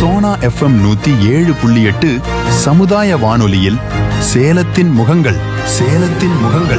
Sona FM நூத்தி ஏழு புள்ளி எட்டு சமுதாய வானொலியில் சேலத்தின் முகங்கள் சேலத்தின் முகங்கள்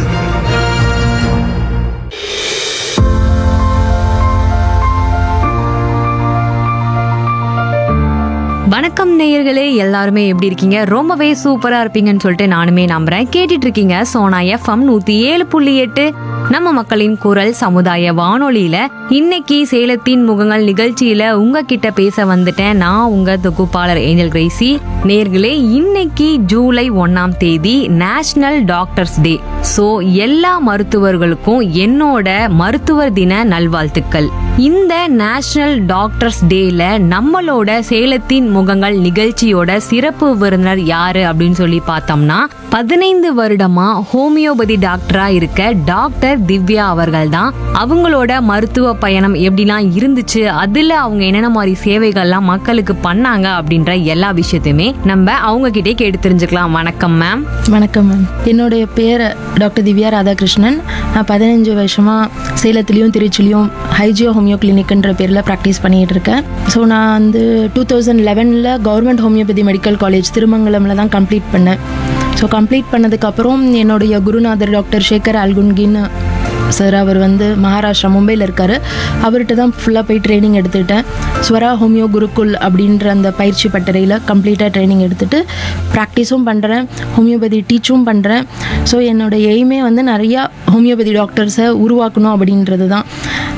வணக்கம் நேயர்களே எல்லாருமே எப்படி இருக்கீங்க ரொம்பவே சூப்பரா இருப்பீங்கன்னு சொல்லிட்டு நானுமே நம்புறேன் கேட்டுட்டு இருக்கீங்க சோனா எஃப்எம் நூத்தி ஏழு புள்ளி எட்டு நம்ம மக்களின் குரல் சமுதாய வானொலியில இன்னைக்கு சேலத்தின் முகங்கள் நிகழ்ச்சியில உங்ககிட்ட பேச வந்துட்டேன் நான் உங்க தொகுப்பாளர் ஏஞ்சல் கிரேசி நேர்களே இன்னைக்கு ஜூலை ஒன்னாம் தேதி நேஷனல் டாக்டர்ஸ் டே சோ எல்லா மருத்துவர்களுக்கும் என்னோட மருத்துவர் தின நல்வாழ்த்துக்கள் இந்த நேஷனல் டாக்டர்ஸ் டேல நம்மளோட சேலத்தின் முகங்கள் நிகழ்ச்சியோட சிறப்பு விருந்தினர் யாரு அப்படின்னு சொல்லி பார்த்தோம்னா பதினைந்து வருடமா ஹோமியோபதி டாக்டரா இருக்க டாக்டர் திவ்யா அவர்கள் தான் அவங்களோட மருத்துவ பயணம் எப்படிலாம் இருந்துச்சு அதுல அவங்க என்னென்ன மாதிரி சேவைகள்லாம் மக்களுக்கு பண்ணாங்க அப்படின்ற எல்லா விஷயத்தையுமே நம்ம அவங்க கிட்டே கேட்டு தெரிஞ்சுக்கலாம் வணக்கம் மேம் வணக்கம் மேம் என்னுடைய பேர் டாக்டர் திவ்யா ராதாகிருஷ்ணன் நான் பதினஞ்சு வருஷமாக சேலத்துலேயும் திருச்சிலையும் ஹைஜியோ ஹோமியோ கிளினிக்ன்ற பேரில் ப்ராக்டிஸ் பண்ணிகிட்டு இருக்கேன் ஸோ நான் வந்து டூ தௌசண்ட் லெவனில் கவர்மெண்ட் ஹோமியோபதி மெடிக்கல் காலேஜ் திருமங்கலமில் தான் கம்ப்ளீட் பண்ணேன் ஸோ கம்ப்ளீட் பண்ணதுக்கப்புறம் என்னுடைய குருநாதர் டாக்டர் சேகர் அல்குன்கின்னு சார் அவர் வந்து மகாராஷ்டிரா மும்பையில் இருக்கார் அவர்கிட்ட தான் ஃபுல்லாக போய் ட்ரைனிங் எடுத்துக்கிட்டேன் ஸ்வரா ஹோமியோ குருகுல் அப்படின்ற அந்த பயிற்சி பட்டறையில் கம்ப்ளீட்டாக ட்ரைனிங் எடுத்துட்டு ப்ராக்டிஸும் பண்ணுறேன் ஹோமியோபதி டீச்சும் பண்ணுறேன் ஸோ என்னோட எய்மே வந்து நிறையா ஹோமியோபதி டாக்டர்ஸை உருவாக்கணும் அப்படின்றது தான்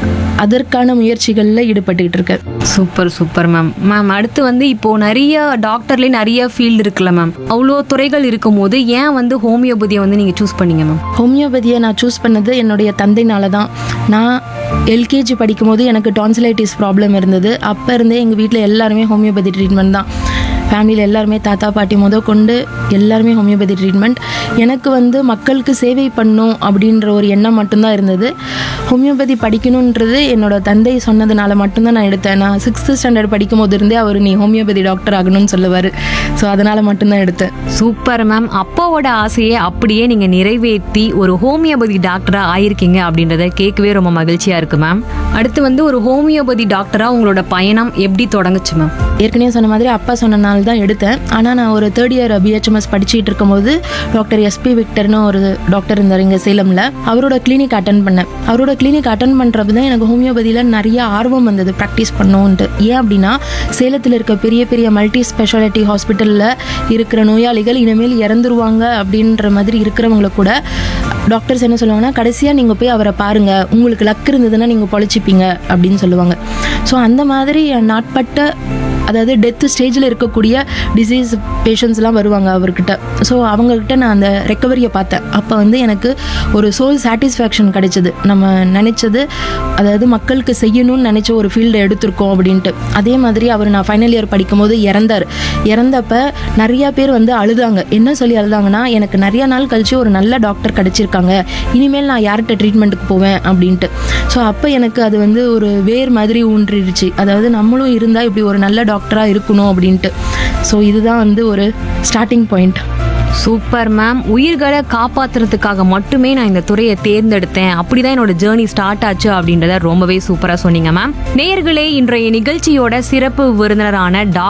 அதற்கான முயற்சிகளில் ஈடுபட்டுக்கிட்டு இருக்கேன் சூப்பர் சூப்பர் மேம் மேம் அடுத்து வந்து இப்போ நிறைய டாக்டர்லேயே நிறைய ஃபீல்டு இருக்குல்ல மேம் அவ்வளோ துறைகள் இருக்கும்போது ஏன் வந்து ஹோமியோபதியை வந்து நீங்கள் சூஸ் பண்ணீங்க மேம் ஹோமியோபதியை நான் சூஸ் பண்ணது என்னுடைய தந்தைனால தான் நான் எல்கேஜி படிக்கும்போது எனக்கு டான்சிலைட்டிஸ் ப்ராப்ளம் இருந்தது அப்போ இருந்தே எங்கள் வீட்டில் எல்லாருமே ஹோமியோபதி ட்ரீட்மெண்ட் தான் ஃபேமிலியில் எல்லாருமே தாத்தா பாட்டி முத கொண்டு எல்லாருமே ஹோமியோபதி ட்ரீட்மெண்ட் எனக்கு வந்து மக்களுக்கு சேவை பண்ணும் அப்படின்ற ஒரு எண்ணம் மட்டும்தான் இருந்தது ஹோமியோபதி படிக்கணுன்றது என்னோட தந்தை சொன்னதுனால மட்டும்தான் நான் எடுத்தேன் நான் சிக்ஸ்த்து ஸ்டாண்டர்ட் படிக்கும் போது இருந்தே அவர் நீ ஹோமியோபதி டாக்டர் ஆகணும்னு சொல்லுவார் ஸோ அதனால் மட்டும்தான் எடுத்தேன் சூப்பர் மேம் அப்பாவோட ஆசையை அப்படியே நீங்கள் நிறைவேற்றி ஒரு ஹோமியோபதி டாக்டராக ஆயிருக்கீங்க அப்படின்றத கேட்கவே ரொம்ப மகிழ்ச்சியாக இருக்கு மேம் அடுத்து வந்து ஒரு ஹோமியோபதி டாக்டராக உங்களோட பயணம் எப்படி தொடங்குச்சு மேம் ஏற்கனவே சொன்ன மாதிரி அப்பா சொன்னனால தான் எடுத்தேன் ஆனால் நான் ஒரு தேர்ட் இயர் பிஹெச்எம்எஸ் படிச்சுட்டு இருக்கும்போது டாக்டர் எஸ்பி விக்டர்னு ஒரு டாக்டர் இருந்தார் இங்கே சேலமில் அவரோட கிளினிக் அட்டன் பண்ணேன் அவரோட கிளினிக் அட்டன் பண்ணுறப்ப தான் எனக்கு ஹோமியோபதியில் நிறைய ஆர்வம் வந்தது ப்ராக்டிஸ் பண்ணோன்ட்டு ஏன் அப்படின்னா சேலத்தில் இருக்க பெரிய பெரிய மல்டி ஸ்பெஷாலிட்டி ஹாஸ்பிட்டலில் இருக்கிற நோயாளிகள் இனிமேல் இறந்துருவாங்க அப்படின்ற மாதிரி இருக்கிறவங்கள கூட டாக்டர்ஸ் என்ன சொல்லுவாங்கன்னா கடைசியாக நீங்கள் போய் அவரை பாருங்கள் உங்களுக்கு லக் இருந்ததுன்னா நீங்கள் பொழைச்சிப்பீங்க அப்படின்னு சொல்லுவாங்க ஸோ அந்த மாதிரி நாட்பட்ட அதாவது டெத் ஸ்டேஜில் இருக்கக்கூடிய டிசீஸ் பேஷண்ட்ஸ்லாம் வருவாங்க அவர்கிட்ட ஸோ அவங்கக்கிட்ட நான் அந்த ரெக்கவரியை பார்த்தேன் அப்போ வந்து எனக்கு ஒரு சோல் சாட்டிஸ்ஃபேக்ஷன் கிடைச்சது நம்ம நினச்சது அதாவது மக்களுக்கு செய்யணும்னு நினச்ச ஒரு ஃபீல்டை எடுத்திருக்கோம் அப்படின்ட்டு அதே மாதிரி அவர் நான் ஃபைனல் இயர் படிக்கும்போது இறந்தார் இறந்தப்ப நிறையா பேர் வந்து அழுதாங்க என்ன சொல்லி அழுதாங்கன்னா எனக்கு நிறைய நாள் கழிச்சு ஒரு நல்ல டாக்டர் கிடச்சிருக்காங்க இனிமேல் நான் யார்கிட்ட ட்ரீட்மெண்ட்டுக்கு போவேன் அப்படின்ட்டு ஸோ அப்போ எனக்கு அது வந்து ஒரு வேர் மாதிரி ஊன்றிடுச்சு அதாவது நம்மளும் இருந்தால் இப்படி ஒரு நல்ல டாக்டராக இருக்கணும் அப்படின்ட்டு ஸோ இதுதான் வந்து ஒரு ஸ்டார்டிங் பாயிண்ட் சூப்பர் மேம் உயிர்களை காப்பாத்துறதுக்காக மட்டுமே நான் இந்த துறையை தேர்ந்தெடுத்தேன் அப்படிதான் என்னோட ஜேர்னி ஸ்டார்ட் ஆச்சு அப்படின்றத ரொம்பவே சூப்பரா சொன்னீங்க மேம் நேயர்களே இன்றைய நிகழ்ச்சியோட சிறப்பு விருந்தினரான டாக்டர்